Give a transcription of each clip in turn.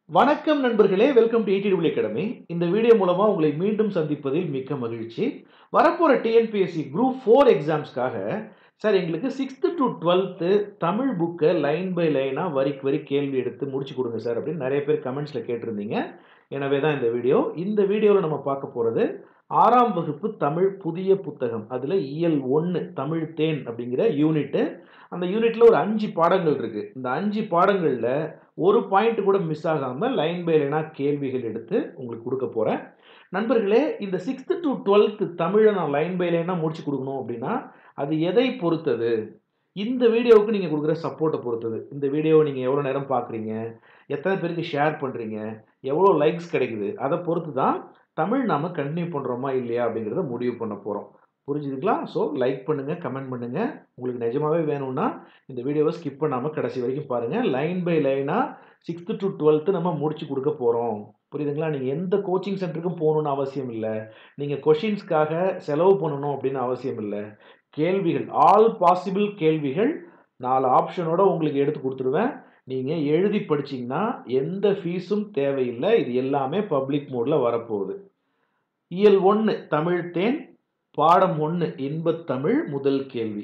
வணக்கம் நண்பர்களே welcome to ETW academy இந்த வீடியோ மூலமா உங்களை மீண்டும் சந்திப்பதில் மிக்க மகிழ்ச்சி வரப்போற டிஎன்பிஎஸ்சி குரூப் ஃபோர் எக்ஸாம்ஸ்க்காக சார் எங்களுக்கு சிக்ஸ்த்து டு டுவெல்த்து தமிழ் புக்கை லைன் பை லைனாக வரிக்கு வரி கேள்வி எடுத்து முடிச்சு கொடுங்க சார் அப்படின்னு நிறைய பேர் கமெண்ட்ஸில் கேட்டிருந்தீங்க எனவே தான் இந்த வீடியோ இந்த வீடியோவில் நம்ம பார்க்க போகிறது ஆறாம் வகுப்பு தமிழ் புதிய புத்தகம் அதில் இயல் ஒன்று தமிழ் தேன் அப்படிங்கிற யூனிட்டு அந்த யூனிட்டில் ஒரு அஞ்சு பாடங்கள் இருக்குது இந்த அஞ்சு பாடங்களில் ஒரு பாயிண்ட் கூட மிஸ் ஆகாமல் லைன் பை லைனாக கேள்விகள் எடுத்து உங்களுக்கு கொடுக்க போகிறேன் நண்பர்களே இந்த சிக்ஸ்த்து டு டுவெல்த்து தமிழை நான் லைன் பை லைனாக முடிச்சு கொடுக்கணும் அப்படின்னா அது எதை பொறுத்தது இந்த வீடியோவுக்கு நீங்கள் கொடுக்குற சப்போர்ட்டை பொறுத்தது இந்த வீடியோவை நீங்கள் எவ்வளோ நேரம் பார்க்குறீங்க எத்தனை பேருக்கு ஷேர் பண்ணுறீங்க எவ்வளோ லைக்ஸ் கிடைக்குது அதை பொறுத்து தான் தமிழ் நாம் கண்டினியூ பண்ணுறோமா இல்லையா அப்படிங்கிறத முடிவு பண்ண போகிறோம் புரிஞ்சுதுங்களா ஸோ லைக் பண்ணுங்கள் கமெண்ட் பண்ணுங்கள் உங்களுக்கு நிஜமாவே வேணும்னா இந்த வீடியோவை ஸ்கிப் பண்ணாமல் கடைசி வரைக்கும் பாருங்கள் லைன் பை லைனாக சிக்ஸ்த்து டு டுவெல்த்து நம்ம முடிச்சு கொடுக்க போகிறோம் புரியுதுங்களா நீங்கள் எந்த கோச்சிங் சென்டருக்கும் போகணுன்னு அவசியம் இல்லை நீங்கள் கொஷின்ஸ்க்காக செலவு பண்ணணும் அப்படின்னு அவசியம் இல்லை கேள்விகள் ஆல் பாசிபிள் கேள்விகள் நாலு ஆப்ஷனோட உங்களுக்கு எடுத்து கொடுத்துருவேன் நீங்கள் எழுதி படிச்சிங்கன்னா எந்த ஃபீஸும் தேவையில்லை இது எல்லாமே பப்ளிக் மோடில் வரப்போகுது இயல் ஒன்று தமிழ் தேன் பாடம் ஒன்று இன்பத்தமிழ் முதல் கேள்வி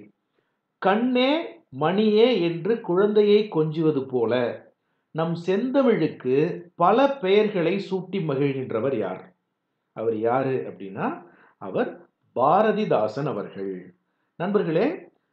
கண்ணே மணியே என்று குழந்தையை கொஞ்சுவது போல நம் செந்தமிழுக்கு பல பெயர்களை சூட்டி மகிழ்கின்றவர் யார் அவர் யாரு அப்படின்னா அவர் பாரதிதாசன் அவர்கள் நண்பர்களே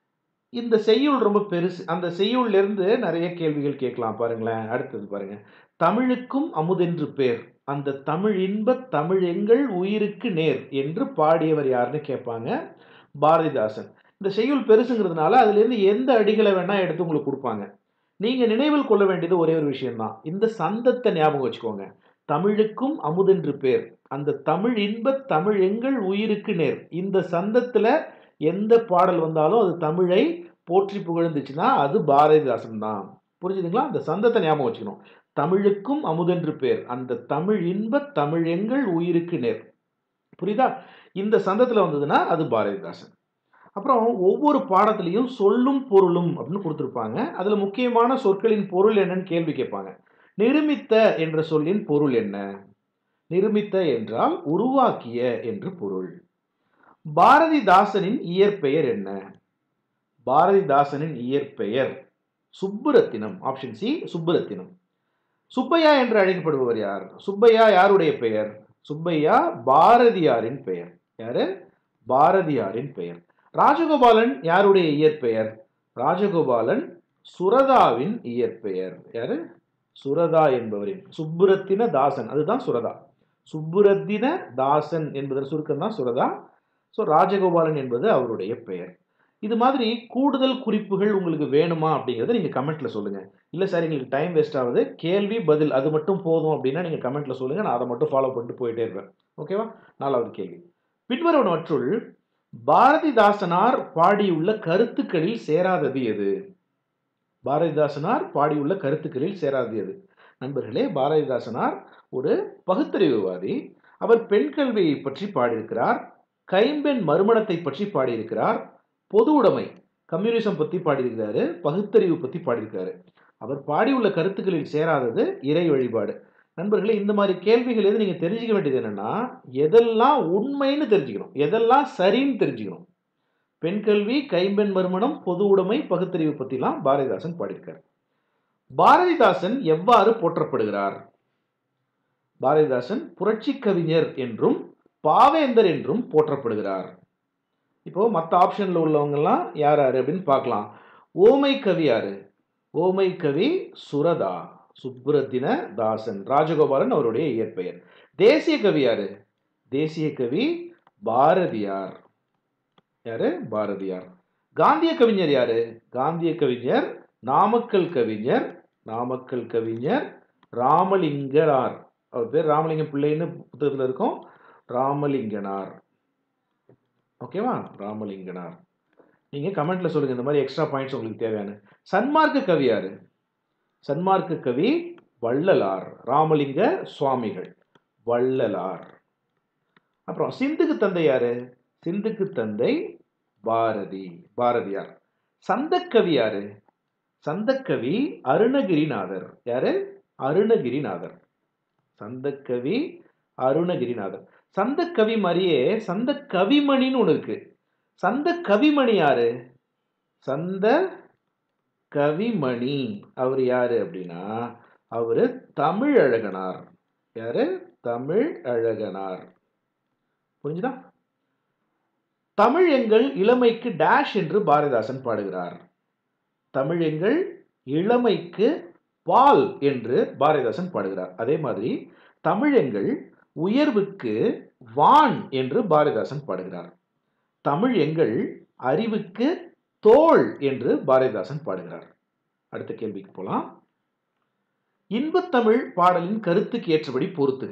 இந்த செய்யுள் ரொம்ப பெருசு அந்த செய்யுள்ல இருந்து நிறைய கேள்விகள் கேட்கலாம் பாருங்களேன் அடுத்தது பாருங்க தமிழுக்கும் அமுதென்று பேர் அந்த தமிழ் இன்ப தமிழ் எங்கள் உயிருக்கு நேர் என்று பாடியவர் யாருன்னு கேட்பாங்க பாரதிதாசன் இந்த செய்யுள் பெருசுங்கிறதுனால அதுலேருந்து எந்த அடிகளை வேணா எடுத்து உங்களுக்கு கொடுப்பாங்க நீங்க நினைவில் கொள்ள வேண்டியது ஒரே ஒரு விஷயம்தான் இந்த சந்தத்தை ஞாபகம் வச்சுக்கோங்க தமிழுக்கும் அமுதென்று பேர் அந்த தமிழ் இன்ப தமிழ் எங்கள் உயிருக்கு நேர் இந்த சந்தத்துல எந்த பாடல் வந்தாலும் அது தமிழை போற்றி புகழ்ந்துச்சுன்னா அது பாரதிதாசன் தான் புரிஞ்சுதுங்களா அந்த சந்தத்தை ஞாபகம் வச்சுக்கணும் தமிழுக்கும் அமுதென்று பேர் அந்த தமிழ் இன்ப தமிழ் எங்கள் உயிருக்கு நேர் புரியுதா இந்த சந்தத்தில் வந்ததுன்னா அது பாரதிதாசன் அப்புறம் ஒவ்வொரு பாடத்துலையும் சொல்லும் பொருளும் அப்படின்னு கொடுத்துருப்பாங்க அதில் முக்கியமான சொற்களின் பொருள் என்னன்னு கேள்வி கேட்பாங்க நிருமித்த என்ற சொல்லின் பொருள் என்ன நிருமித்த என்றால் உருவாக்கிய என்று பொருள் பாரதிதாசனின் இயற்பெயர் என்ன பாரதிதாசனின் இயற்பெயர் சுப்புரத்தினம் ஆப்ஷன் சி சுப்புரத்தினம் சுப்பையா என்று அழைக்கப்படுபவர் யார் சுப்பையா யாருடைய பெயர் சுப்பையா பாரதியாரின் பெயர் யாரு பாரதியாரின் பெயர் ராஜகோபாலன் யாருடைய இயற்பெயர் ராஜகோபாலன் சுரதாவின் இயற்பெயர் யாரு சுரதா என்பவரின் சுப்புரத்தின தாசன் அதுதான் சுரதா சுப்புரத்தின தாசன் என்பதன் சுருக்கம் தான் சுரதா ஸோ ராஜகோபாலன் என்பது அவருடைய பெயர் இது மாதிரி கூடுதல் குறிப்புகள் உங்களுக்கு வேணுமா அப்படிங்கிறத நீங்கள் கமெண்ட்டில் சொல்லுங்கள் இல்லை சார் எங்களுக்கு டைம் வேஸ்ட் ஆகுது கேள்வி பதில் அது மட்டும் போதும் அப்படின்னா நீங்கள் கமெண்ட்டில் சொல்லுங்கள் நான் அதை மட்டும் ஃபாலோ பண்ணிட்டு போயிட்டே இருப்பேன் ஓகேவா நாலாவது கேள்வி பின்வருவனவற்றுள் பாரதிதாசனார் பாடியுள்ள கருத்துக்களில் சேராதது எது பாரதிதாசனார் பாடியுள்ள கருத்துக்களில் சேராதது எது நண்பர்களே பாரதிதாசனார் ஒரு பகுத்தறிவுவாதி அவர் பெண் கல்வியை பற்றி பாடியிருக்கிறார் கைம்பெண் மறுமணத்தை பற்றி பாடியிருக்கிறார் பொது உடைமை கம்யூனிசம் பற்றி பாடியிருக்கிறாரு பகுத்தறிவு பற்றி பாடியிருக்காரு அவர் பாடியுள்ள கருத்துக்களில் சேராதது இறை வழிபாடு நண்பர்களே இந்த மாதிரி கேள்விகள் எது நீங்கள் தெரிஞ்சுக்க வேண்டியது என்னென்னா எதெல்லாம் உண்மைன்னு தெரிஞ்சுக்கணும் எதெல்லாம் சரின்னு தெரிஞ்சுக்கணும் பெண் கல்வி கைம்பெண் மறுமணம் பொது உடைமை பகுத்தறிவு பற்றிலாம் பாரதிதாசன் பாடியிருக்கார் பாரதிதாசன் எவ்வாறு போற்றப்படுகிறார் பாரதிதாசன் புரட்சி கவிஞர் என்றும் பாவேந்தர் என்றும் போற்றப்படுகிறார் இப்போ மற்ற ஆப்ஷனில் உள்ளவங்கெல்லாம் யார் யார் அப்படின்னு பார்க்கலாம் ஓமை கவி யாரு ஓமை கவி சுரதா சுப்புரத்தின தாசன் ராஜகோபாலன் அவருடைய இயற்பெயர் தேசிய கவி யாரு தேசிய கவி பாரதியார் யாரு பாரதியார் காந்திய கவிஞர் யாரு காந்திய கவிஞர் நாமக்கல் கவிஞர் நாமக்கல் கவிஞர் ராமலிங்கனார் அவர் பேர் ராமலிங்க பிள்ளைன்னு புத்தகத்தில் இருக்கும் ராமலிங்கனார் ஓகேவா ராமலிங்கனார் நீங்கள் கமெண்ட்டில் சொல்லுங்கள் இந்த மாதிரி எக்ஸ்ட்ரா பாயிண்ட்ஸ் உங்களுக்கு தேவையான சன்மார்க்க கவி யார் சன்மார்க்க கவி வள்ளலார் ராமலிங்க சுவாமிகள் வள்ளலார் அப்புறம் சிந்துக்கு தந்தை யாரு சிந்துக்கு தந்தை பாரதி பாரதியார் சந்தக்கவி யாரு சந்தக்கவி அருணகிரிநாதர் யாரு அருணகிரிநாதர் சந்தக்கவி அருணகிரிநாதர் சந்த கவி மாதிரியே சந்த கவிமணின்னு ஒன்று இருக்கு சந்த கவிமணி யாரு சந்த கவிமணி அவர் யாரு அப்படின்னா அவரு தமிழழகனார் யாரு தமிழ் அழகனார் புரிஞ்சுதா தமிழ் எங்கள் இளமைக்கு டேஷ் என்று பாரதிதாசன் பாடுகிறார் தமிழ் எங்கள் இளமைக்கு பால் என்று பாரதிதாசன் பாடுகிறார் அதே மாதிரி தமிழ் எங்கள் உயர்வுக்கு வான் என்று பாரதிதாசன் பாடுகிறார் தமிழ் எங்கள் அறிவுக்கு தோள் என்று பாரதிதாசன் பாடுகிறார் அடுத்த கேள்விக்கு போலாம் இன்பத்தமிழ் பாடலின் கருத்துக்கு ஏற்றபடி பொருத்துக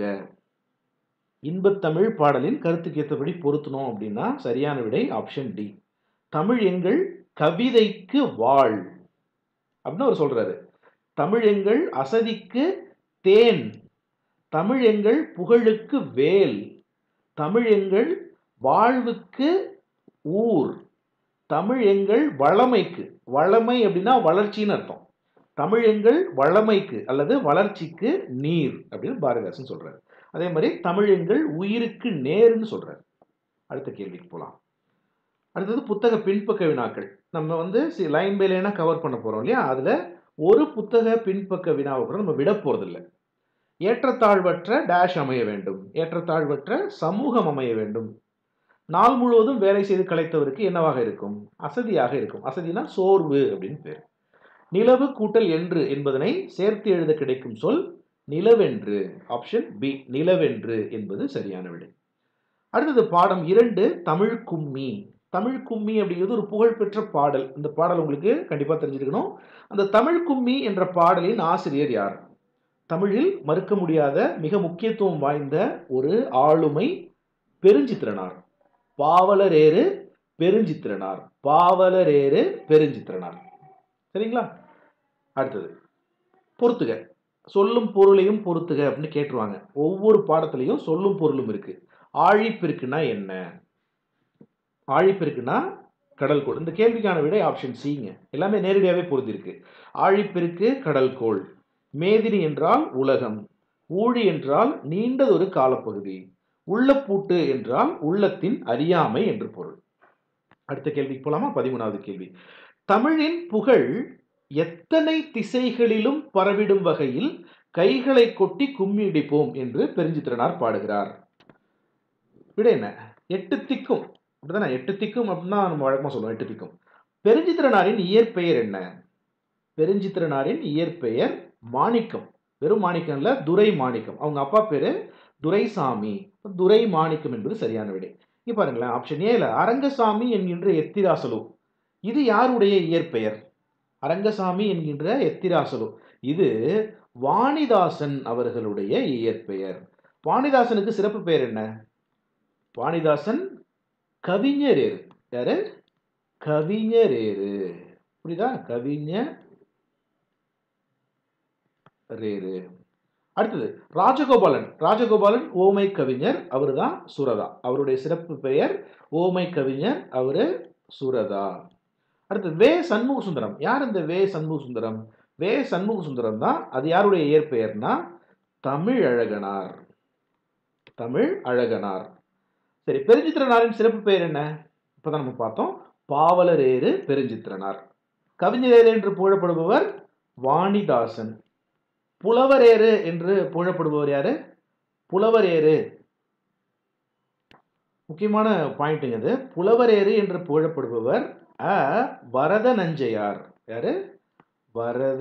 இன்பத்தமிழ் பாடலின் கருத்துக்கு ஏற்றபடி பொருத்தணும் அப்படின்னா சரியான விடை ஆப்ஷன் டி தமிழ் எங்கள் கவிதைக்கு வாழ் அப்படின்னு அவர் சொல்றாரு தமிழ் எங்கள் அசதிக்கு தேன் தமிழ் எங்கள் புகழுக்கு வேல் தமிழ் எங்கள் வாழ்வுக்கு ஊர் தமிழ் எங்கள் வளமைக்கு வளமை அப்படின்னா வளர்ச்சின்னு அர்த்தம் தமிழ் எங்கள் வளமைக்கு அல்லது வளர்ச்சிக்கு நீர் அப்படின்னு பாரதிதாசன் சொல்றாரு அதே மாதிரி தமிழ் எங்கள் உயிருக்கு நேர்னு சொல்றாரு அடுத்த கேள்விக்கு போகலாம் அடுத்தது புத்தக பின்பக்க வினாக்கள் நம்ம வந்து லைன் பை லைனாக கவர் பண்ண போறோம் இல்லையா அதுல ஒரு புத்தக பின்பக்க வினாவை கூட நம்ம விட போறதில்லை ஏற்றத்தாழ்வற்ற டேஷ் அமைய வேண்டும் ஏற்றத்தாழ்வற்ற சமூகம் அமைய வேண்டும் நாள் முழுவதும் வேலை செய்து கலைத்தவருக்கு என்னவாக இருக்கும் அசதியாக இருக்கும் அசதினா சோர்வு அப்படின்னு பேர் நிலவு கூட்டல் என்று என்பதனை சேர்த்து எழுத கிடைக்கும் சொல் நிலவென்று ஆப்ஷன் பி நிலவென்று என்பது சரியான விடை அடுத்தது பாடம் இரண்டு தமிழ் கும்மி தமிழ் கும்மி அப்படிங்கிறது ஒரு புகழ்பெற்ற பாடல் இந்த பாடல் உங்களுக்கு கண்டிப்பாக தெரிஞ்சிருக்கணும் அந்த தமிழ் கும்மி என்ற பாடலின் ஆசிரியர் யார் தமிழில் மறுக்க முடியாத மிக முக்கியத்துவம் வாய்ந்த ஒரு ஆளுமை பெருஞ்சித்திரனார் பாவலரேறு பெருஞ்சித்திரனார் பாவலரேறு பெருஞ்சித்திரனார் சரிங்களா அடுத்தது பொறுத்துக சொல்லும் பொருளையும் பொறுத்துக அப்படின்னு கேட்டுருவாங்க ஒவ்வொரு பாடத்துலையும் சொல்லும் பொருளும் இருக்கு ஆழிப்பெருக்குன்னா என்ன ஆழிப்பெருக்குன்னா கடல் கோள் இந்த கேள்விக்கான விடை ஆப்ஷன் சிங்க எல்லாமே நேரடியாகவே பொருந்திருக்கு ஆழிப்பெருக்கு கடல் கோள் மேதினி என்றால் உலகம் ஊழி என்றால் நீண்டதொரு காலப்பகுதி உள்ளப்பூட்டு என்றால் உள்ளத்தின் அறியாமை என்று பொருள் அடுத்த கேள்விக்கு போலாமா பதிமூணாவது கேள்வி தமிழின் புகழ் எத்தனை திசைகளிலும் பரவிடும் வகையில் கைகளை கொட்டி கும்மி இடிப்போம் என்று பெருஞ்சித்திரனார் பாடுகிறார் விட என்ன எட்டு திக்கும் அப்படிதானே எட்டு திக்கும் அப்படின்னா நம்ம வழக்கமாக சொல்லுவோம் எட்டு திக்கும் பெருஞ்சித்திரனாரின் இயற்பெயர் என்ன பெருஞ்சித்திரனாரின் இயற்பெயர் மாணிக்கம் வெறும் மாணிக்கம் இல்ல துரை மாணிக்கம் அவங்க அப்பா பேரு துரைசாமி துரை மாணிக்கம் என்பது சரியான விடை இங்க பாருங்களேன் ஆப்ஷன் ஏல அரங்கசாமி என்கின்ற எத்திராசலு இது யாருடைய இயற்பெயர் அரங்கசாமி என்கின்ற எத்திராசலு இது வாணிதாசன் அவர்களுடைய இயற்பெயர் வாணிதாசனுக்கு சிறப்பு பெயர் என்ன வாணிதாசன் கவிஞரேறு யாரு கவிஞரேறு புரியுதா கவிஞர் ரேரு அடுத்தது ராஜகோபாலன் ராஜகோபாலன் ஓமை கவிஞர் அவர் தான் சுரதா அவருடைய சிறப்பு பெயர் ஓமை கவிஞர் அவரு சுரதா அடுத்து வே சண்முக சுந்தரம் யார் இந்த வே சண்முக சுந்தரம் வே சண்முக சுந்தரம் தான் அது யாருடைய இயற்பெயர்னா தமிழ் அழகனார் தமிழ் அழகனார் சரி பெருஞ்சித்திரனாரின் சிறப்பு பெயர் என்ன இப்பதான் நம்ம பார்த்தோம் பாவலரேறு பெருஞ்சித்திரனார் கவிஞரேறு என்று புகழப்படுபவர் வாணிதாசன் புலவரேறு என்று புகழப்படுபவர் யாரு புலவரேறு முக்கியமான பாயிண்ட்டுங்க இது புலவரேறு என்று புகழப்படுபவர் அ வரத நஞ்சையார் யாரு வரத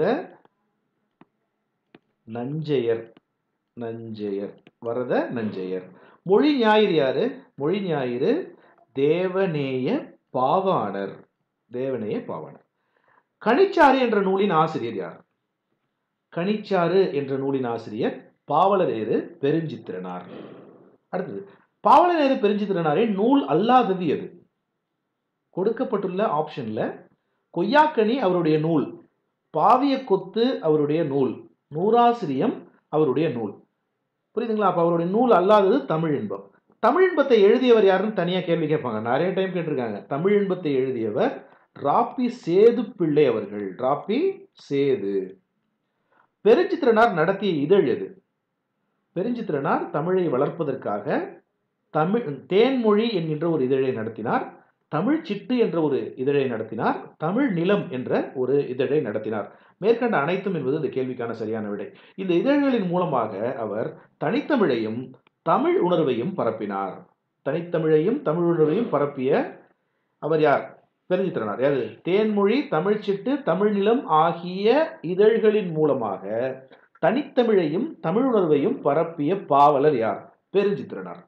நஞ்சையர் நஞ்சையர் வரத நஞ்சையர் மொழி ஞாயிறு யாரு மொழி ஞாயிறு தேவநேய பாவாணர் தேவநேய பாவாணர் கணிச்சாறு என்ற நூலின் ஆசிரியர் யார் கணிச்சாறு என்ற நூலின் ஆசிரியர் பாவலரேறு பெருஞ்சித்திரனார் அடுத்தது பாவலரேறு பெருஞ்சித்திரனாரின் நூல் அல்லாதது எது கொடுக்கப்பட்டுள்ள ஆப்ஷன்ல கொய்யாக்கனி அவருடைய நூல் பாவிய கொத்து அவருடைய நூல் நூறாசிரியம் அவருடைய நூல் புரியுதுங்களா அப்ப அவருடைய நூல் அல்லாதது தமிழ் இன்பம் தமிழ் இன்பத்தை எழுதியவர் யாருன்னு தனியா கேள்வி கேட்பாங்க நிறைய டைம் கேட்டிருக்காங்க தமிழ் இன்பத்தை எழுதியவர் ராப்பி சேது பிள்ளை அவர்கள் ராப்பி சேது பெருஞ்சித்திரனார் நடத்திய இதழ் எது பெருஞ்சித்திரனார் தமிழை வளர்ப்பதற்காக தமிழ் தேன்மொழி என்கின்ற ஒரு இதழை நடத்தினார் தமிழ் சிட்டு என்ற ஒரு இதழை நடத்தினார் தமிழ் நிலம் என்ற ஒரு இதழை நடத்தினார் மேற்கண்ட அனைத்தும் என்பது இந்த கேள்விக்கான சரியான விடை இந்த இதழ்களின் மூலமாக அவர் தனித்தமிழையும் தமிழ் உணர்வையும் பரப்பினார் தனித்தமிழையும் தமிழ் உணர்வையும் பரப்பிய அவர் யார் பெருஞ்சித்திரனார் யாரு தேன்மொழி தமிழ்ச்சிட்டு தமிழ் நிலம் ஆகிய இதழ்களின் மூலமாக தனித்தமிழையும் தமிழ் உணர்வையும் பரப்பிய பாவலர் யார் பெருஞ்சித்திரனார்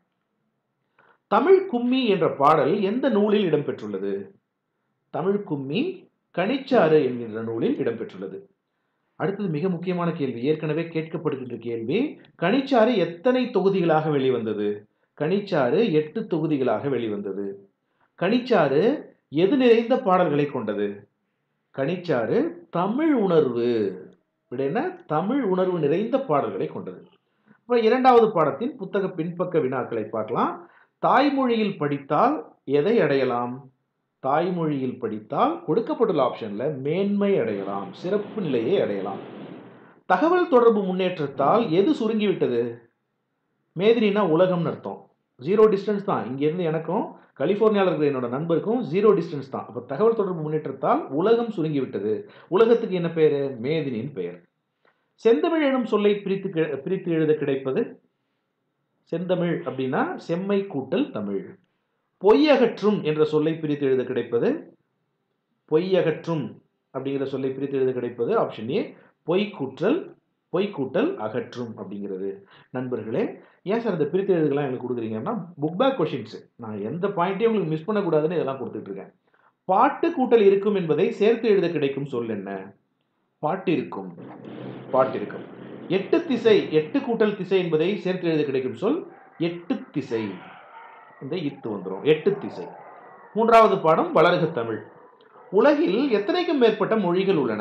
தமிழ் கும்மி என்ற பாடல் எந்த நூலில் இடம்பெற்றுள்ளது தமிழ் கும்மி கனிச்சாறு என்கின்ற நூலில் இடம்பெற்றுள்ளது அடுத்தது மிக முக்கியமான கேள்வி ஏற்கனவே கேட்கப்படுகின்ற கேள்வி கனிச்சாறு எத்தனை தொகுதிகளாக வெளிவந்தது கனிச்சாறு எட்டு தொகுதிகளாக வெளிவந்தது கனிச்சாறு எது நிறைந்த பாடல்களை கொண்டது கனிச்சாறு தமிழ் உணர்வு விடைன தமிழ் உணர்வு நிறைந்த பாடல்களை கொண்டது இப்போ இரண்டாவது பாடத்தின் புத்தக பின்பக்க வினாக்களை பார்க்கலாம் தாய்மொழியில் படித்தால் எதை அடையலாம் தாய்மொழியில் படித்தால் கொடுக்கப்பட்டுள்ள ஆப்ஷன்ல மேன்மை அடையலாம் சிறப்பு நிலையை அடையலாம் தகவல் தொடர்பு முன்னேற்றத்தால் எது சுருங்கிவிட்டது மேதிரினா உலகம்னு அர்த்தம் ஜீரோ டிஸ்டன்ஸ் தான் இங்கேருந்து எனக்கும் கலிஃபோர்னியாவில் இருக்கிற என்னோட நண்பருக்கும் ஜீரோ டிஸ்டன்ஸ் தான் அப்போ தகவல் தொடர்பு முன்னேற்றத்தால் உலகம் சுருங்கி விட்டது உலகத்துக்கு என்ன பெயர் மேதினியின் பெயர் செந்தமிழ் எனும் சொல்லை பிரித்து கி- பிரித்து எழுத கிடைப்பது செந்தமிழ் அப்படின்னா செம்மை கூட்டல் தமிழ் பொய்யகற்றும் என்ற சொல்லை பிரித்து எழுத கிடைப்பது பொய்யகற்றும் அப்படிங்கிற சொல்லை பிரித்து எழுத கிடைப்பது ஆப்ஷன் ஏ பொய் கூற்றல் பொய் கூட்டல் அகற்றும் அப்படிங்கிறது நண்பர்களே ஏன் சார் இந்த பிரித்து எழுதுகளாம் எங்களுக்கு கொடுக்குறீங்கன்னா புக் பேக் கொஷின்ஸ் நான் எந்த பாயிண்ட்டையும் உங்களுக்கு மிஸ் பண்ணக்கூடாதுன்னு இதெல்லாம் கொடுத்துட்டு இருக்கேன் பாட்டு கூட்டல் இருக்கும் என்பதை சேர்த்து எழுத கிடைக்கும் சொல் என்ன பாட்டு இருக்கும் பாட்டு இருக்கும் எட்டு திசை எட்டு கூட்டல் திசை என்பதை சேர்த்து எழுத கிடைக்கும் சொல் எட்டு திசை இந்த இத்து வந்துடும் எட்டு திசை மூன்றாவது பாடம் வளர்க தமிழ் உலகில் எத்தனைக்கும் மேற்பட்ட மொழிகள் உள்ளன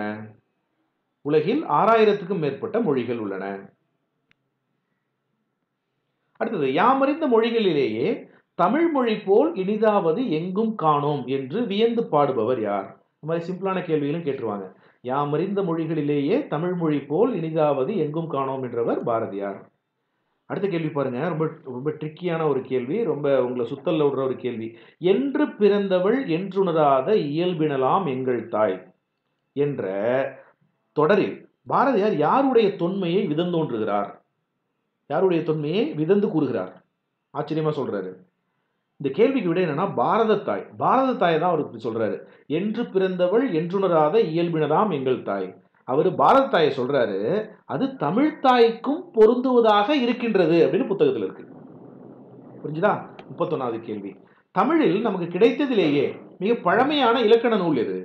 உலகில் ஆறாயிரத்துக்கும் மேற்பட்ட மொழிகள் உள்ளன அடுத்தது யாமறிந்த மொழிகளிலேயே தமிழ் மொழி போல் இனிதாவது எங்கும் காணோம் என்று வியந்து பாடுபவர் யார் இந்த மாதிரி சிம்பிளான கேள்விகளும் கேட்டுருவாங்க யாமறிந்த மொழிகளிலேயே தமிழ் மொழி போல் இனிதாவது எங்கும் காணோம் என்றவர் பாரதியார் அடுத்த கேள்வி பாருங்க ரொம்ப ரொம்ப ட்ரிக்கியான ஒரு கேள்வி ரொம்ப உங்களை சுத்தல்ல விடுற ஒரு கேள்வி என்று பிறந்தவள் என்றுணராத இயல்பினலாம் எங்கள் தாய் என்ற தொடரில் பாரதியார் யாருடைய தொன்மையை விதந்தோன்றுகிறார் யாருடைய தொன்மையை விதந்து கூறுகிறார் ஆச்சரியமா சொல்றாரு இந்த கேள்விக்கு விட என்னன்னா பாரத தாய் பாரத தாய் தான் அவருக்கு சொல்றாரு என்று பிறந்தவள் என்றுணராத இயல்பினதாம் எங்கள் தாய் அவர் பாரத தாயை சொல்றாரு அது தமிழ் தாய்க்கும் பொருந்துவதாக இருக்கின்றது அப்படின்னு புத்தகத்தில் இருக்கு புரிஞ்சுதா முப்பத்தொன்னாவது கேள்வி தமிழில் நமக்கு கிடைத்ததிலேயே மிக பழமையான இலக்கண நூல் எது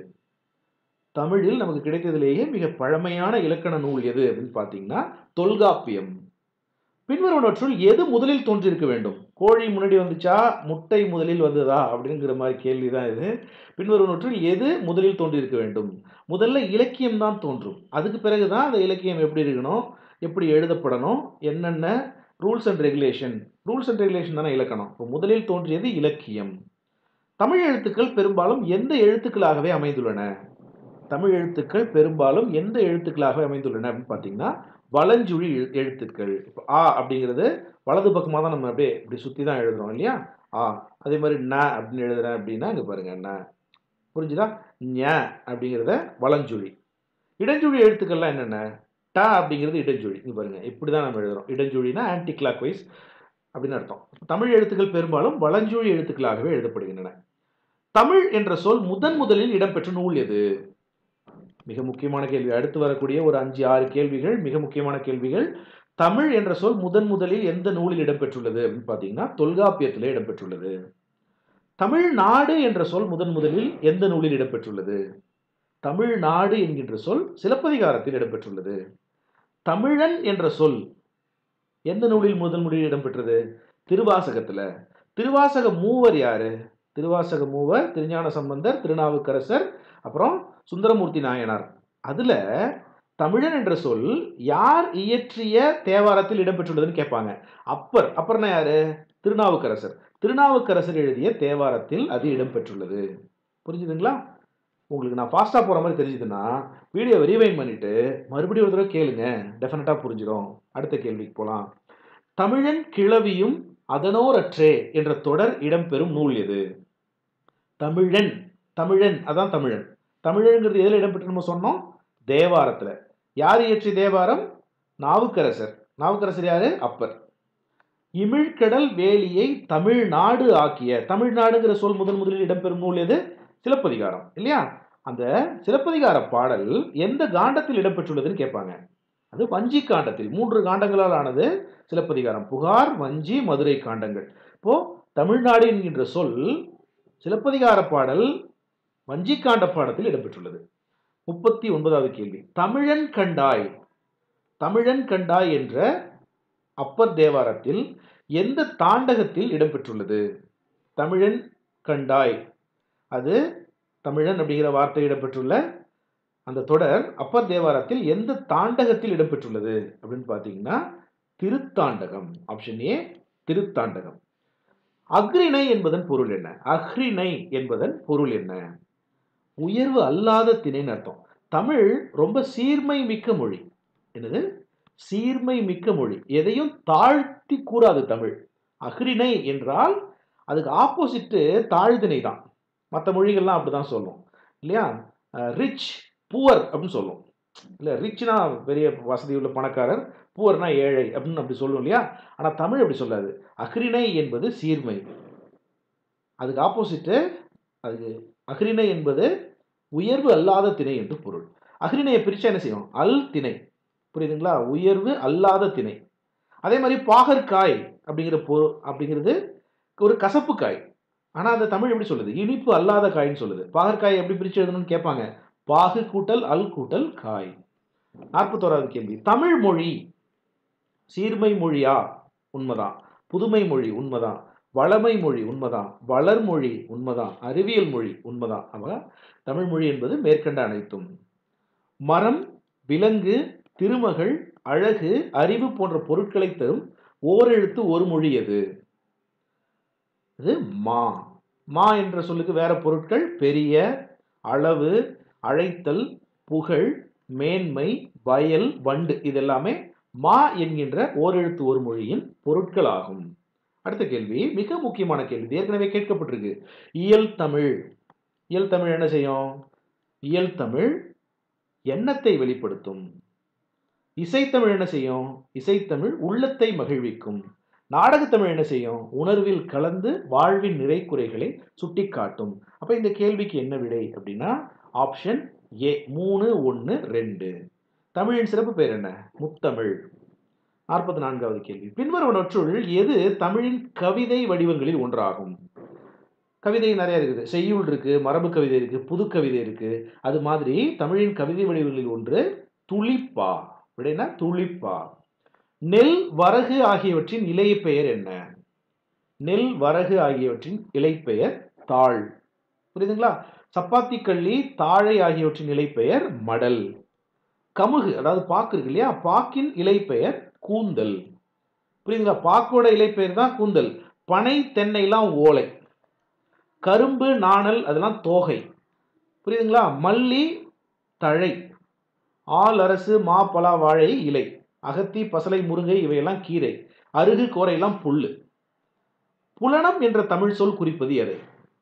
தமிழில் நமக்கு கிடைத்ததிலேயே மிக பழமையான இலக்கண நூல் எது அப்படின்னு பார்த்தீங்கன்னா தொல்காப்பியம் பின்வருவனவற்றுள் எது முதலில் தோன்றியிருக்க வேண்டும் கோழி முன்னாடி வந்துச்சா முட்டை முதலில் வந்ததா அப்படிங்கிற மாதிரி கேள்வி தான் இது பின்வருவனவற்றுள் எது முதலில் தோன்றியிருக்க வேண்டும் முதல்ல இலக்கியம் தான் தோன்றும் அதுக்கு பிறகு தான் அந்த இலக்கியம் எப்படி இருக்கணும் எப்படி எழுதப்படணும் என்னென்ன rules and regulation rules and regulation தானே இலக்கணம் இப்போ முதலில் தோன்றியது இலக்கியம் தமிழ் எழுத்துக்கள் பெரும்பாலும் எந்த எழுத்துக்களாகவே அமைந்துள்ளன தமிழ் எழுத்துக்கள் பெரும்பாலும் எந்த எழுத்துக்களாகவே அமைந்துள்ளன அப்படின்னு பார்த்தீங்கன்னா வலஞ்சுழி எழு- எழுத்துக்கள் இப்போ ஆ அப்படிங்கிறது வலது பக்கமாக தான் நம்ம அப்படியே இப்படி சுற்றி தான் எழுதுறோம் இல்லையா ஆ அதே மாதிரி ந அப்படின்னு எழுதுறேன் அப்படின்னா இங்கே பாருங்க ந புரிஞ்சுதா ஞ அப்படிங்கிறத வலஞ்சுழி இடஞ்சுழி எழுத்துக்கள்லாம் என்னென்ன ட அப்படிங்கிறது இடஞ்சுழி இங்கே பாருங்க இப்படி தான் நம்ம எழுதுறோம் இடஞ்சுழினா ஆன்டி கிளாக் வைஸ் அப்படின்னு அர்த்தம் தமிழ் எழுத்துக்கள் பெரும்பாலும் வலஞ்சுழி எழுத்துக்களாகவே எழுதப்படுகின்றன தமிழ் என்ற சொல் முதன் முதலில் இடம்பெற்ற நூல் எது மிக முக்கியமான கேள்வி அடுத்து வரக்கூடிய ஒரு அஞ்சு ஆறு கேள்விகள் மிக முக்கியமான கேள்விகள் தமிழ் என்ற சொல் முதன் முதலில் எந்த நூலில் இடம்பெற்றுள்ளது அப்படின்னு பார்த்தீங்கன்னா தொல்காப்பியத்திலே இடம்பெற்றுள்ளது தமிழ்நாடு என்ற சொல் முதன் முதலில் எந்த நூலில் இடம்பெற்றுள்ளது தமிழ்நாடு என்கின்ற சொல் சிலப்பதிகாரத்தில் இடம்பெற்றுள்ளது தமிழன் என்ற சொல் எந்த நூலில் முதன் முதலில் இடம்பெற்றது திருவாசகத்துல திருவாசக மூவர் யாரு திருவாசக மூவர் திருஞான சம்பந்தர் திருநாவுக்கரசர் அப்புறம் சுந்தரமூர்த்தி நாயனார் அதுல தமிழன் என்ற சொல் யார் இயற்றிய தேவாரத்தில் இடம்பெற்றுள்ளதுன்னு கேட்பாங்க அப்பர் அப்பர்னா யாரு திருநாவுக்கரசர் திருநாவுக்கரசர் எழுதிய தேவாரத்தில் அது இடம்பெற்றுள்ளது புரிஞ்சுதுங்களா உங்களுக்கு நான் ஃபாஸ்ட்டாக போகிற மாதிரி தெரிஞ்சுதுன்னா வீடியோவை ரீவைன் பண்ணிவிட்டு மறுபடியும் ஒரு தடவை கேளுங்க டெஃபினட்டாக புரிஞ்சிடும் அடுத்த கேள்விக்கு போகலாம் தமிழன் கிளவியும் அதனோரற்றே என்ற தொடர் இடம்பெறும் நூல் எது தமிழன் தமிழன் அதான் தமிழன் தமிழன்கிறது எதில் இடம்பெற்று நம்ம சொன்னோம் தேவாரத்தில் யார் இயற்றிய தேவாரம் நாவுக்கரசர் நாவுக்கரசர் யாரு அப்பர் இமிழ்கடல் வேலியை தமிழ்நாடு ஆக்கிய தமிழ்நாடுங்கிற சொல் முதன் முதலில் இடம்பெறும் நூல் எது சிலப்பதிகாரம் இல்லையா அந்த சிலப்பதிகார பாடல் எந்த காண்டத்தில் இடம்பெற்றுள்ளதுன்னு கேட்பாங்க அது வஞ்சி காண்டத்தில் மூன்று காண்டங்களால் ஆனது சிலப்பதிகாரம் புகார் வஞ்சி மதுரை காண்டங்கள் இப்போ தமிழ்நாடு என்கின்ற சொல் சிலப்பதிகார பாடல் வஞ்சி காண்ட பாடத்தில் இடம்பெற்றுள்ளது முப்பத்தி ஒன்பதாவது கேள்வி தமிழன் கண்டாய் தமிழன் கண்டாய் என்ற அப்பர் தேவாரத்தில் எந்த தாண்டகத்தில் இடம்பெற்றுள்ளது தமிழன் கண்டாய் அது தமிழன் அப்படிங்கிற வார்த்தை இடம்பெற்றுள்ள அந்த தொடர் அப்பர் தேவாரத்தில் எந்த தாண்டகத்தில் இடம்பெற்றுள்ளது அப்படின்னு பார்த்தீங்கன்னா திருத்தாண்டகம் ஆப்ஷன் ஏ திருத்தாண்டகம் அக்ரிணை என்பதன் பொருள் என்ன அஹ்ரிணை என்பதன் பொருள் என்ன உயர்வு அல்லாத திணைன்னு அர்த்தம் தமிழ் ரொம்ப சீர்மை மிக்க மொழி என்னது சீர்மை மிக்க மொழி எதையும் தாழ்த்தி கூறாது தமிழ் அஹ்ரிணை என்றால் அதுக்கு ஆப்போசிட்டு தாழ்திணை தான் மற்ற மொழிகள்லாம் அப்படிதான் சொல்லும் இல்லையா ரிச் புவர் அப்படின்னு சொல்லும் இல்லை ரிச்னா பெரிய வசதி உள்ள பணக்காரர் புவர்னா ஏழை அப்படின்னு அப்படி சொல்லும் இல்லையா ஆனால் தமிழ் அப்படி சொல்லாது அஹ்ரிணை என்பது சீர்மை அதுக்கு ஆப்போசிட்டு அதுக்கு அஹ்ரிணை என்பது உயர்வு அல்லாத திணை என்று பொருள் அஹ்ரிணையை பிரிச்சா என்ன செய்யும் அல் திணை புரியுதுங்களா உயர்வு அல்லாத திணை அதே மாதிரி பாகற்காய் அப்படிங்கிற பொ அப்படிங்கிறது ஒரு கசப்பு காய் ஆனால் அந்த தமிழ் எப்படி சொல்லுது இனிப்பு அல்லாத காய்ன்னு சொல்லுது பாகற்காய் எப்படி பிரித்து எழுதணும்னு கேட்பாங்க பாகு கூட்டல் அல் கூட்டல் காய் நாற்பத்தோராவது கேள்வி தமிழ் மொழி சீர்மை மொழியா உண்மைதான் புதுமை மொழி உண்மைதான் வளமை மொழி உண்மைதான் வளர்மொழி உண்மைதான் அறிவியல் மொழி உண்மைதான் அவ தமிழ் மொழி என்பது மேற்கண்ட அனைத்தும் மரம் விலங்கு திருமகள் அழகு அறிவு போன்ற பொருட்களை தரும் ஓரெழுத்து ஒரு மொழி எது இது மா மா என்ற சொல்லுக்கு வேற பொருட்கள் பெரிய அளவு அழைத்தல் புகழ் மேன்மை வயல் வண்டு இது எல்லாமே மா என்கின்ற ஓரெழுத்து ஒரு மொழியின் பொருட்கள் ஆகும் அடுத்த கேள்வி மிக முக்கியமான கேள்வி ஏற்கனவே கேட்கப்பட்டிருக்கு இயல் தமிழ் இயல் தமிழ் என்ன செய்யும் இயல் தமிழ் எண்ணத்தை வெளிப்படுத்தும் இசைத்தமிழ் என்ன செய்யும் இசைத்தமிழ் உள்ளத்தை மகிழ்விக்கும் நாடகத்தமிழ் என்ன செய்யும் உணர்வில் கலந்து வாழ்வின் நிறை குறைகளை சுட்டிக்காட்டும் அப்ப இந்த கேள்விக்கு என்ன விடை அப்படின்னா ஆப்ஷன் ஏ மூணு ஒன்று ரெண்டு தமிழின் சிறப்பு பேர் என்ன முத்தமிழ் நாற்பத்தி நான்காவது கேள்வி பின்வருவனற்றுள் எது தமிழின் கவிதை வடிவங்களில் ஒன்றாகும் கவிதை நிறைய இருக்குது செய்யுள் இருக்கு மரபு கவிதை இருக்கு புது கவிதை இருக்கு அது மாதிரி தமிழின் கவிதை வடிவங்களில் ஒன்று துளிப்பா விடைனா துளிப்பா நெல் வரகு ஆகியவற்றின் இலை பெயர் என்ன நெல் வரகு ஆகியவற்றின் இலை பெயர் தாழ் புரியுதுங்களா சப்பாத்தி கள்ளி தாழை ஆகியவற்றின் இலை பெயர் மடல் கமுகு அதாவது பாக்கு இருக்கு இல்லையா பாக்கின் இலை பெயர் கூந்தல் புரியுதுங்களா பாக்கோட இலை பெயர் தான் கூந்தல் பனை தென்னைலாம் ஓலை கரும்பு நாணல் அதெல்லாம் தோகை புரியுதுங்களா மல்லி தழை ஆல் அரசு மா பலா வாழை இலை அகத்தி பசலை முருங்கை இவையெல்லாம் கீரை அருகு கோரையெல்லாம் புல்லு புலனம் என்ற தமிழ் சொல் குறிப்பது எதை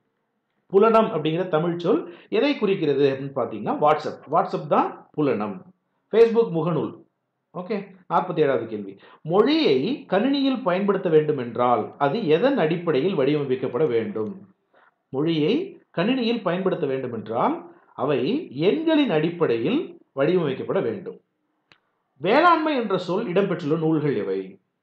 புலனம் அப்படிங்கிற தமிழ் சொல் எதை குறிக்கிறது அப்படின்னு பார்த்தீங்கன்னா வாட்ஸ்அப் வாட்ஸ்அப் தான் புலனம் ஃபேஸ்புக் முகநூல் ஓகே நாற்பத்தி ஏழாவது கேள்வி மொழியை கணினியில் பயன்படுத்த வேண்டும் என்றால் அது எதன் அடிப்படையில் வடிவமைக்கப்பட வேண்டும் மொழியை கணினியில் பயன்படுத்த வேண்டும் என்றால் அவை எண்களின் அடிப்படையில் வடிவமைக்கப்பட வேண்டும் வேளாண்மை என்ற சொல் இடம்பெற்றுள்ள நூல்கள் எவை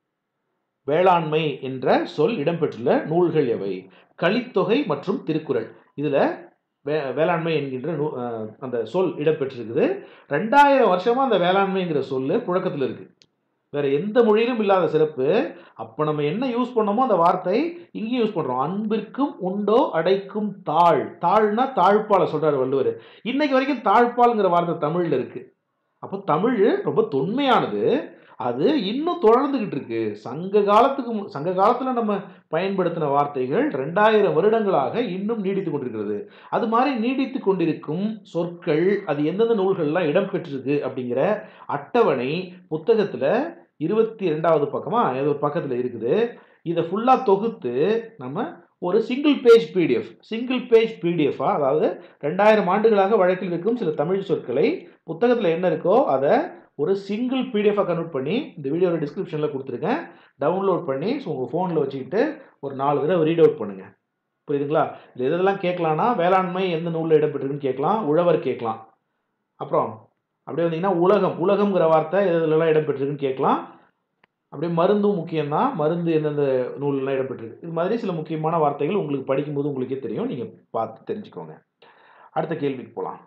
வேளாண்மை என்ற சொல் இடம்பெற்றுள்ள நூல்கள் எவை கலித்தொகை மற்றும் திருக்குறள் இதுல வே வேளாண்மை என்கின்ற நூ அந்த சொல் இடம்பெற்றிருக்குது ரெண்டாயிரம் வருஷமா அந்த வேளாண்மைங்கிற சொல்லு புழக்கத்தில் இருக்கு வேற எந்த மொழியிலும் இல்லாத சிறப்பு அப்போ நம்ம என்ன யூஸ் பண்ணோமோ அந்த வார்த்தை இங்கேயும் யூஸ் பண்றோம் அன்பிற்கும் உண்டோ அடைக்கும் தாழ் தாழ்னா தாழ்பால சொல்றாரு வள்ளுவர் இன்னைக்கு வரைக்கும் தாழ்பால்ங்கிற வார்த்தை தமிழ்ல இருக்கு அப்போ தமிழ் ரொம்ப தொன்மையானது அது இன்னும் தொடர்ந்துகிட்டு இருக்கு சங்க காலத்துக்கு மு- சங்க காலத்துல நம்ம பயன்படுத்தின வார்த்தைகள் ரெண்டாயிரம் வருடங்களாக இன்னும் நீடித்து கொண்டிருக்கிறது அது மாதிரி நீடித்து கொண்டிருக்கும் சொற்கள் அது எந்தெந்த நூல்கள்லாம் இடம்பெற்றிருக்கு அப்படிங்கிற அட்டவணை புத்தகத்துல இருபத்தி ரெண்டாவது பக்கமா ஏதோ ஒரு பக்கத்துல இருக்குது இதை ஃபுல்லா தொகுத்து நம்ம ஒரு single page PDF single page பிடிஎஃபா அதாவது ரெண்டாயிரம் ஆண்டுகளாக வழக்கில் இருக்கும் சில தமிழ் சொற்களை புத்தகத்தில் என்ன இருக்கோ அதை ஒரு சிங்கிள் பிடிஎஃபாக கன்வெர்ட் பண்ணி இந்த வீடியோட டிஸ்கிரிப்ஷனில் கொடுத்துருக்கேன் டவுன்லோட் பண்ணி ஸோ உங்கள் ஃபோனில் வச்சுக்கிட்டு ஒரு நாலு தடவை ரீட் அவுட் பண்ணுங்கள் புரியுதுங்களா இது எதெல்லாம் கேட்கலான்னா வேளாண்மை எந்த நூலில் இடம்பெற்றிருக்குன்னு கேட்கலாம் உழவர் கேட்கலாம் அப்புறம் அப்படியே வந்தீங்கன்னா உலகம் உலகம்ங்கிற வார்த்தை எது எதுலலாம் இடம்பெற்றிருக்குன்னு கேட்கலாம் அப்படியே மருந்தும் முக்கியம்தான் மருந்து எந்தெந்த நூல்லாம் இடம்பெற்றிருக்கு இது மாதிரி சில முக்கியமான வார்த்தைகள் உங்களுக்கு படிக்கும்போது உங்களுக்கே தெரியும் நீங்கள் பார்த்து தெரிஞ்சுக்கோங்க அடுத்த கேள்விக்கு போகலாம்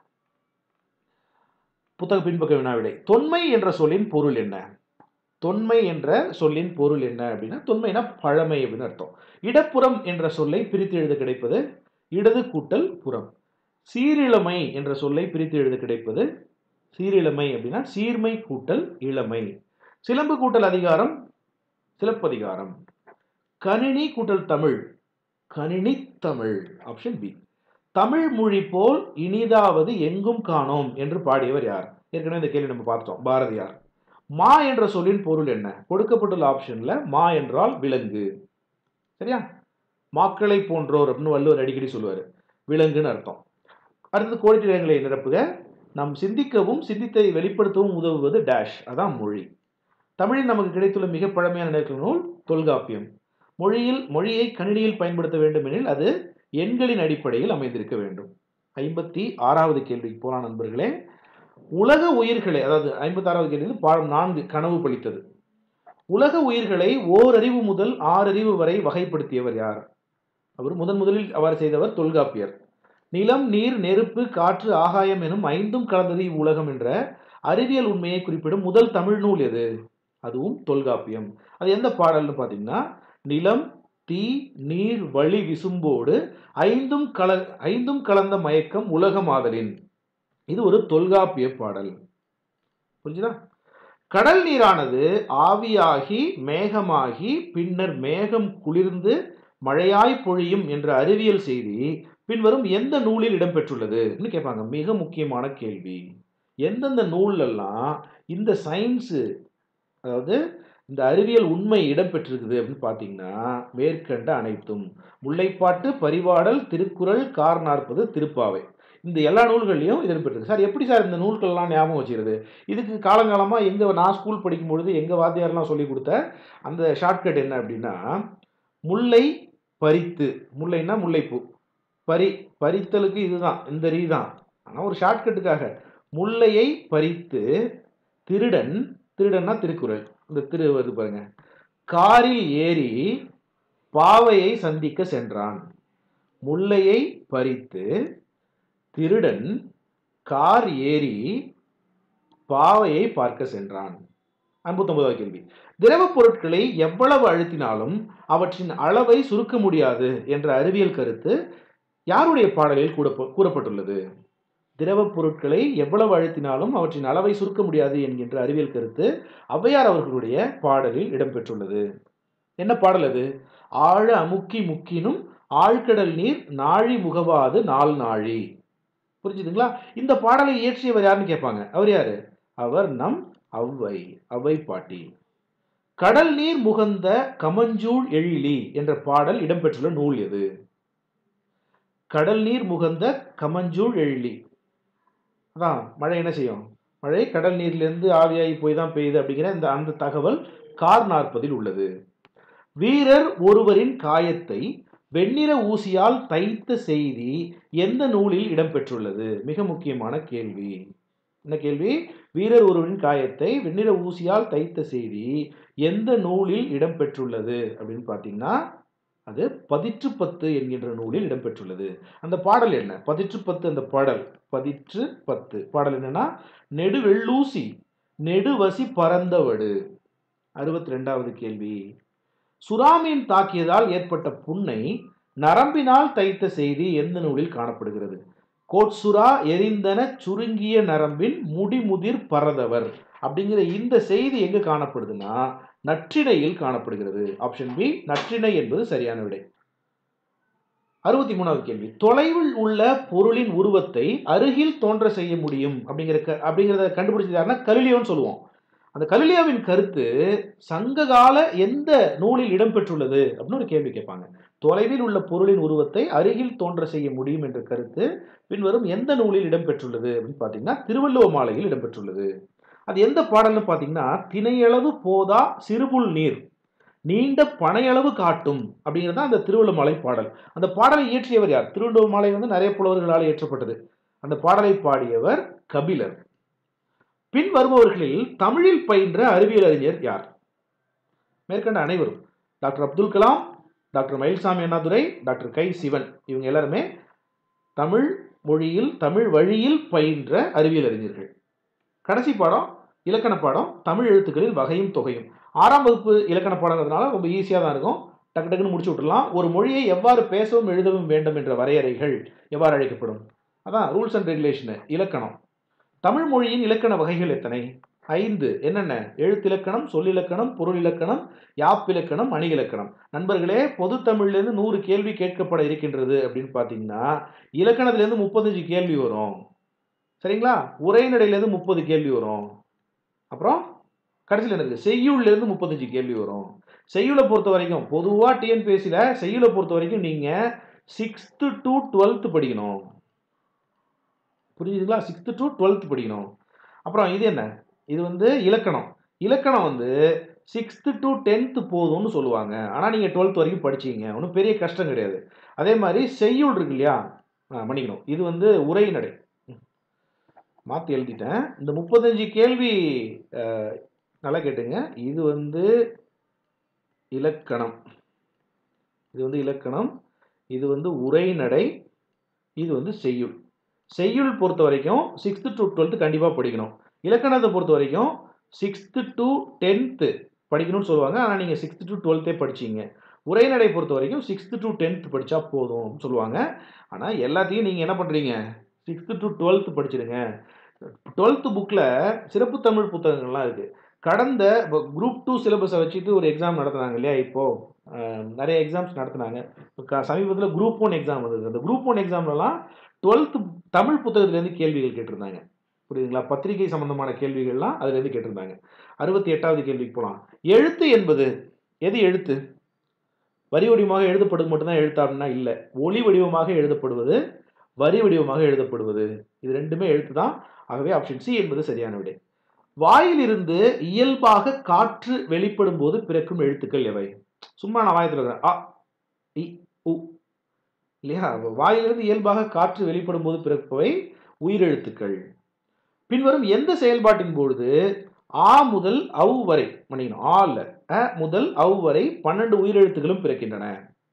புத்தக பின்பக்க வினாவிடை தொன்மை என்ற சொல்லின் பொருள் என்ன தொன்மை என்ற சொல்லின் பொருள் என்ன அப்படின்னா தொன்மைனா பழமை அப்படின்னு அர்த்தம் இடப்புறம் என்ற சொல்லை பிரித்து எழுத கிடைப்பது இடது கூட்டல் புறம் சீரிழமை என்ற சொல்லை பிரித்து எழுத கிடைப்பது சீரிழமை அப்படின்னா சீர்மை கூட்டல் இளமை சிலம்பு கூட்டல் அதிகாரம் சிலப்பதிகாரம் கணினி கூட்டல் தமிழ் கணினி தமிழ் ஆப்ஷன் பி தமிழ் மொழி போல் இனிதாவது எங்கும் காணோம் என்று பாடியவர் யார் ஏற்கனவே இந்த கேள்வி நம்ம பார்த்தோம் பாரதியார் மா என்ற சொல்லின் பொருள் என்ன கொடுக்கப்பட்டுள்ள ஆப்ஷன்ல மா என்றால் விலங்கு சரியா மாக்களை போன்றோர் அப்படின்னு வள்ளுவர் அடிக்கடி சொல்லுவார் விலங்குன்னு அர்த்தம் அடுத்தது கோடிட்டிடங்களை நிரப்புக நாம் சிந்திக்கவும் சிந்தித்தை வெளிப்படுத்தவும் உதவுவது டேஷ் அதான் மொழி தமிழில் நமக்கு கிடைத்துள்ள மிக பழமையான நெருக்க நூல் தொல்காப்பியம் மொழியில் மொழியை கணினியில் பயன்படுத்த வேண்டும் எனில் அது எண்களின் அடிப்படையில் அமைந்திருக்க வேண்டும் ஐம்பத்தி ஆறாவது கேள்விக்கு போலாம் நண்பர்களே உலக உயிர்களை அதாவது ஐம்பத்தி ஆறாவது கேள்வி வந்து பாடம் நான்கு கனவு பளித்தது உலக உயிர்களை ஓரறிவு முதல் ஆறறிவு வரை வகைப்படுத்தியவர் யார் அவர் முதன் முதலில் அவ்வாறு செய்தவர் தொல்காப்பியர் நிலம் நீர் நெருப்பு காற்று ஆகாயம் எனும் ஐந்தும் கலந்தது இவ்வுலகம் என்ற அறிவியல் உண்மையை குறிப்பிடும் முதல் தமிழ் நூல் எது அதுவும் தொல்காப்பியம் அது எந்த பாடல்னு பார்த்தீங்கன்னா நிலம் தீ நீர் வழி விசும்போடு ஐந்தும் கல ஐந்தும் கலந்த மயக்கம் உலகமாதலின் இது ஒரு தொல்காப்பிய பாடல் புரிஞ்சுதா கடல் நீரானது ஆவியாகி மேகமாகி பின்னர் மேகம் குளிர்ந்து மழையாய் பொழியும் என்ற அறிவியல் செய்தி பின்வரும் எந்த நூலில் இடம்பெற்றுள்ளது கேட்பாங்க மிக முக்கியமான கேள்வி எந்தெந்த நூல்லெல்லாம் இந்த சயின்ஸு அதாவது இந்த அறிவியல் உண்மை இடம்பெற்றிருக்குது அப்படின்னு பார்த்தீங்கன்னா மேற்கண்ட அனைத்தும் முல்லைப்பாட்டு பரிபாடல் திருக்குறள் கார் நாற்பது திருப்பாவை இந்த எல்லா நூல்கள்லையும் இது இடம்பெற்றிருக்கு சார் எப்படி சார் இந்த நூல்கள்லாம் ஞாபகம் வச்சுக்கிறது இதுக்கு காலங்காலமாக எங்கள் நான் ஸ்கூல் படிக்கும் பொழுது எங்கள் வாத்தியாரெலாம் சொல்லி கொடுத்த அந்த ஷார்ட்கட் என்ன அப்படின்னா முல்லை பறித்து முல்லைன்னா முல்லைப்பூ பறி பறித்தலுக்கு இதுதான் இந்த ரீ தான் ஆனால் ஒரு ஷார்ட்கட்டுக்காக முல்லையை பறித்து திருடன் திருடன்னா திருக்குறள் இந்த திரு வருது பாருங்க காரில் ஏறி பாவையை சந்திக்க சென்றான் முல்லையை பறித்து திருடன் கார் ஏறி பாவையை பார்க்க சென்றான் ஐம்பத்தொன்பதாவது கேள்வி திரவப் பொருட்களை எவ்வளவு அழுத்தினாலும் அவற்றின் அளவை சுருக்க முடியாது என்ற அறிவியல் கருத்து யாருடைய பாடலில் கூட கூறப்பட்டுள்ளது திரவப் பொருட்களை எவ்வளவு அழுத்தினாலும் அவற்றின் அளவை சுருக்க முடியாது என்கின்ற அறிவியல் கருத்து ஔவையார் அவர்களுடைய பாடலில் இடம்பெற்றுள்ளது என்ன பாடல் அது ஆழ அமுக்கி முக்கினும் ஆழ்கடல் நீர் நாழி முகவாது நாள் நாழி புரிஞ்சுதுங்களா இந்த பாடலை இயற்றியவர் யாருன்னு கேட்பாங்க அவர் யாரு அவர் நம் ஔவை ஔவை பாட்டி கடல் நீர் முகந்த கமஞ்சூழ் எழிலி என்ற பாடல் இடம்பெற்றுள்ள நூல் எது கடல் நீர் முகந்த கமஞ்சூழ் எழிலி அதான் மழை என்ன செய்யும் மழை கடல் நீர்லேருந்து ஆவியாகி போய் தான் பெய்யுது அப்படிங்கிற இந்த அந்த தகவல் கார் நாற்பதில் உள்ளது வீரர் ஒருவரின் காயத்தை வெண்ணிற ஊசியால் தைத்த செய்தி எந்த நூலில் இடம்பெற்றுள்ளது மிக முக்கியமான கேள்வி என்ன கேள்வி வீரர் ஒருவரின் காயத்தை வெண்ணிற ஊசியால் தைத்த செய்தி எந்த நூலில் இடம்பெற்றுள்ளது அப்படின்னு பார்த்தீங்கன்னா அது பதிற்று பத்து என்கின்ற நூலில் இடம்பெற்றுள்ளது அந்த பாடல் என்ன பதிற்று பத்து அந்த பாடல் பதிற்று பத்து பாடல் என்னன்னா நெடுவெள்ளூசி நெடுவசி பறந்தவடு அறுபத்தி ரெண்டாவது கேள்வி சுறாமீன் தாக்கியதால் ஏற்பட்ட புண்ணை நரம்பினால் தைத்த செய்தி எந்த நூலில் காணப்படுகிறது கோட்சுரா எரிந்தன சுருங்கிய நரம்பின் முடிமுதிர் பறதவர் அப்படிங்கிற இந்த செய்தி எங்க காணப்படுதுன்னா நற்றிணையில் காணப்படுகிறது ஆப்ஷன் பி நற்றிணை என்பது சரியான விடை அறுபத்தி மூணாவது கேள்வி தொலைவில் உள்ள பொருளின் உருவத்தை அருகில் தோன்ற செய்ய முடியும் அப்படிங்கிற க- அப்படிங்கிறத கண்டுபிடிச்சது யாருன்னா கலிலியோன்னு சொல்லுவோம் அந்த கலிலியோவின் கருத்து சங்ககால எந்த நூலில் இடம்பெற்றுள்ளது அப்படின்னு ஒரு கேள்வி கேட்பாங்க தொலைவில் உள்ள பொருளின் உருவத்தை அருகில் தோன்ற செய்ய முடியும் என்ற கருத்து பின்வரும் எந்த நூலில் இடம்பெற்றுள்ளது அப்படின்னு பார்த்தீங்கன்னா திருவள்ளுவ மாலையில் இடம்பெற்றுள்ளது அது எந்த பாடல்னு பார்த்தீங்கன்னா திணையளவு போதா சிறுபுல் நீர் நீண்ட பனையளவு காட்டும் அப்படிங்கிறது தான் அந்த திருவள்ளுவ மாலை பாடல் அந்த பாடலை இயற்றியவர் யார் திருவள்ளுவ மாலை வந்து நிறைய புலவர்களால் இயற்றப்பட்டது அந்த பாடலை பாடியவர் கபிலர் பின் வருபவர்களில் தமிழில் பயின்ற அறிவியல் அறிஞர் யார் மேற்கண்ட அனைவரும் doctor Abdul Kalam doctor Mayilsamy Annadurai doctor K Sivan இவங்க எல்லாருமே தமிழ் மொழியில் தமிழ் வழியில் பயின்ற அறிவியல் அறிஞர்கள் கடைசி பாடம் இலக்கண பாடம் தமிழ் எழுத்துக்களில் வகையும் தொகையும் ஆறாம் வகுப்பு இலக்கண பாடங்கிறதுனால ரொம்ப ஈஸியாக தான் இருக்கும் டக்கு டக்குன்னு முடிச்சு விட்டுறலாம் ஒரு மொழியை எவ்வாறு பேசவும் எழுதவும் வேண்டும் என்ற வரையறைகள் எவ்வாறு அழைக்கப்படும் அதான் ரூல்ஸ் அண்ட் ரெகுலேஷனு இலக்கணம் தமிழ் மொழியின் இலக்கண வகைகள் எத்தனை ஐந்து என்னென்ன எழுத்திலக்கணம் சொல்லிலக்கணம் பொருள் இலக்கணம் யாப்பிலக்கணம் அணி இலக்கணம் நண்பர்களே பொது தமிழ்லேருந்து நூறு கேள்வி கேட்கப்பட இருக்கின்றது அப்படின்னு பார்த்தீங்கன்னா இலக்கணத்திலேருந்து முப்பத்தஞ்சு கேள்வி வரும் சரிங்களா உரைநடையிலேருந்து முப்பது கேள்வி வரும் அப்புறம் கடைசியில் எனக்கு செய்யுள்லேருந்து முப்பத்தஞ்சு கேள்வி வரும் செய்யுளை பொறுத்த வரைக்கும் பொதுவாக டிஎன்பிஎஸ்சியில் செய்யுளை பொறுத்த வரைக்கும் நீங்கள் சிக்ஸ்த்து டு டுவெல்த்து படிக்கணும் புரியுதுங்களா சிக்ஸ்த்து டு டுவெல்த்து படிக்கணும் அப்புறம் இது என்ன இது வந்து இலக்கணம் இலக்கணம் வந்து சிக்ஸ்த்து டு டென்த்து போதும்னு சொல்லுவாங்க ஆனால் நீங்கள் டுவெல்த் வரைக்கும் படிச்சீங்க ஒன்றும் பெரிய கஷ்டம் கிடையாது அதே மாதிரி செய்யுள் இருக்கு இல்லையா ஆ, மன்னிக்கணும் இது வந்து உரைநடை மாற்றி எழுதிட்டேன் இந்த முப்பத்தஞ்சு கேள்வி அஹ், நல்லா கேட்டுங்க இது வந்து இலக்கணம் இது வந்து இலக்கணம் இது வந்து உரைநடை இது வந்து செய்யுள் செய்யுள் பொறுத்த வரைக்கும் சிக்ஸ்த்து டு டுவெல்த்து கண்டிப்பாக படிக்கணும் இலக்கணத்தை பொறுத்த வரைக்கும் சிக்ஸ்த்து டு டென்த்து படிக்கணும்னு சொல்லுவாங்க ஆனால் நீங்கள் சிக்ஸ்த்து டு டுவெல்த்தே படிச்சீங்க உரைநடை பொறுத்த வரைக்கும் சிக்ஸ்த்து டு டென்த் படித்தா போதும் சொல்லுவாங்க ஆனால் எல்லாத்தையும் நீங்கள் என்ன பண்ணுறீங்க சிக்ஸ்த்து டு டுவெல்த்து படிச்சிடுங்க டுவெல்த்து புக்கில் சிறப்பு தமிழ் புத்தகங்கள்லாம் இருக்குது கடந்த குரூப் டூ சிலபஸை வச்சுட்டு ஒரு எக்ஸாம் நடத்துனாங்க இல்லையா இப்போது நிறைய எக்ஸாம்ஸ் நடத்துனாங்க சமீபத்தில் குரூப் ஒன் எக்ஸாம் வந்தது அந்த குரூப் ஒன் எக்ஸாம்லலாம் டுவெல்த்து தமிழ் புத்தகத்துலேருந்து கேள்விகள் கேட்டிருந்தாங்க புரியுதுங்களா பத்திரிகை சம்பந்தமான கேள்விகள்லாம் அதுலேருந்து கேட்டிருந்தாங்க அறுபத்தி எட்டாவது கேள்விக்கு போகலாம் எழுத்து என்பது எது எழுத்து வரி வடிவமாக எழுதப்படுவது மட்டும்தான் எழுத்து அப்படின்னா இல்லை ஒளி வடிவமாக எழுதப்படுவது வரி வடிவமாக எழுதப்படுவது இது ரெண்டுமே எழுத்து தான் ஆகவே ஆப்ஷன் சி என்பது சரியான விடை வாயிலிருந்து இயல்பாக காற்று வெளிப்படும் போது பிறக்கும் எழுத்துக்கள் எவை சும்மா நான் வாயத்தில் இருக்கிறேன் அ இ உ இல்லையா வாயிலிருந்து இயல்பாக காற்று வெளிப்படும் போது பிறப்பவை உயிரெழுத்துக்கள் பின்வரும் எந்த செயல்பாட்டின் பொழுது ஆ முதல் அவ் வரை மன்னிக்கணும் ஆ இல்ல அ முதல் அவ் வரை பன்னெண்டு உயிரெழுத்துகளும் பிறக்கின்றன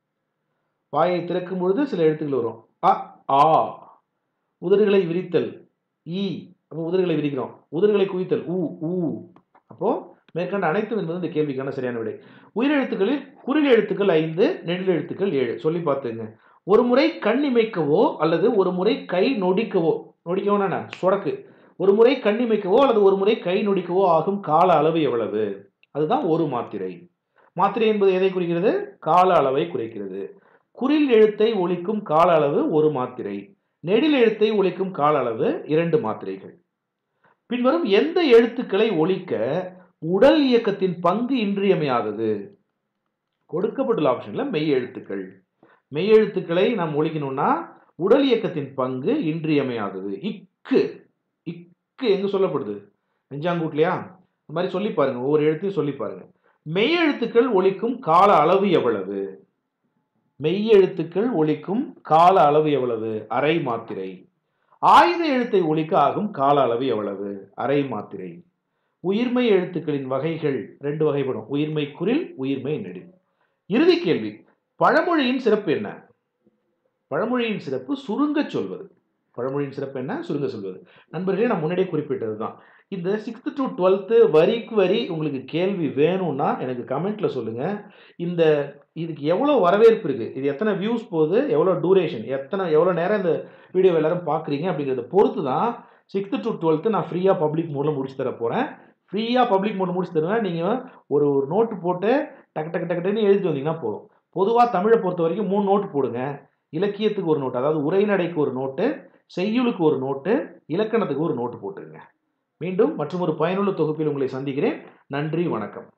வாயை திறக்கும் பொழுது சில எழுத்துக்கள் வரும் அ ஆ உதடுகளை விரித்தல் ஈ அப்போ உதடுகளை விரிக்கிறோம் உதடுகளை குவித்தல் ஊ ஊ அப்போ மேற்கண்ட அனைத்தும் என்பது இந்த கேள்விக்கான சரியான விடை உயிரெழுத்துக்களில் குறில் எழுத்துக்கள் ஐந்து நெடில் எழுத்துக்கள் ஏழு சொல்லி பார்த்துங்க ஒரு முறை கண் இமைக்கவோ அல்லது ஒரு முறை கை நொடிக்கவோ நொடிக்கவோனா என்ன? சொடக்கு ஒரு முறை கண் இமைக்கவோ அல்லது ஒரு முறை கை நொடிக்கவோ ஆகும் கால அளவு எவ்வளவு அதுதான் ஒரு மாத்திரை மாத்திரை என்பது எதை குறிக்கிறது கால அளவை குறைக்கிறது குறில் எழுத்தை ஒலிக்கும் கால அளவு ஒரு மாத்திரை நெடில் எழுத்தை ஒலிக்கும் கால அளவு இரண்டு மாத்திரைகள் பின்வரும் எந்த எழுத்துக்களை ஒலிக்க உடல் இயக்கத்தின் பங்கு இன்றியமையாதது கொடுக்கப்பட்டுள்ள ஆப்ஷன்ல மெய் எழுத்துக்கள் மெய் எழுத்துக்களை நாம் ஒலிக்கணும்னா உடல் இயக்கத்தின் பங்கு இன்றியமையாதது இக்கு இக்கு எங்க சொல்லப்படுது நெஞ்சாங்கூட்லையா இந்த மாதிரி சொல்லி பாருங்க ஒவ்வொரு எழுத்தையும் சொல்லி பாருங்க மெய் எழுத்துக்கள் ஒலிக்கும் கால அளவு எவ்வளவு மெய் எழுத்துக்கள் ஒலிக்கும் கால அளவு எவ்வளவு அரை மாத்திரை ஆயுத எழுத்தை ஒலிக்க ஆகும் கால அளவு எவ்வளவு அரை மாத்திரை உயிர்மை எழுத்துக்களின் வகைகள் ரெண்டு வகைப்படும் உயிர்மை குரில் உயிர்மை நெடில் இறுதி கேள்வி பழமொழியின் சிறப்பு என்ன பழமொழியின் சிறப்பு சுருங்க சொல்வது பழமொழியின் சிறப்பு என்ன சுருங்க சொல்வது நண்பர்களே நான் முன்னாடியே குறிப்பிட்டது தான் இந்த சிக்ஸ்த்து டு டுவெல்த்து வரிக்கு வரி உங்களுக்கு கேள்வி வேணும்னா எனக்கு கமெண்ட்ல சொல்லுங்க இந்த இதுக்கு எவ்வளோ வரவேற்பு இருக்குது இது எத்தனை வியூஸ் போகுது எவ்வளோ டூரேஷன் எத்தனை எவ்வளோ நேரம் இந்த வீடியோ எல்லாரும் பார்க்குறீங்க அப்படிங்கிறத பொறுத்து தான் சிக்ஸ்த்து டு டுவெல்த்து நான் ஃப்ரீயாக பப்ளிக் மூலம் முடிச்சு தர போகிறேன் ஃப்ரீயாக பப்ளிக் மோட் முடிச்சு தருவேன் நீங்கள் ஒரு ஒரு நோட்டு போட்டு டக்கு டக்கு டக்கு டக்குன்னு எழுதி வந்தீங்கன்னா போதும் பொதுவாக தமிழை பொறுத்த வரைக்கும் மூணு நோட்டு போடுங்க இலக்கியத்துக்கு ஒரு நோட்டு அதாவது உரைநடைக்கு ஒரு நோட்டு செய்யுளுக்கு ஒரு நோட்டு இலக்கணத்துக்கு ஒரு நோட்டு போட்டுருங்க மீண்டும் மற்றும் ஒரு பயனுள்ள தொகுப்பில் உங்களை சந்திக்கிறேன் நன்றி வணக்கம்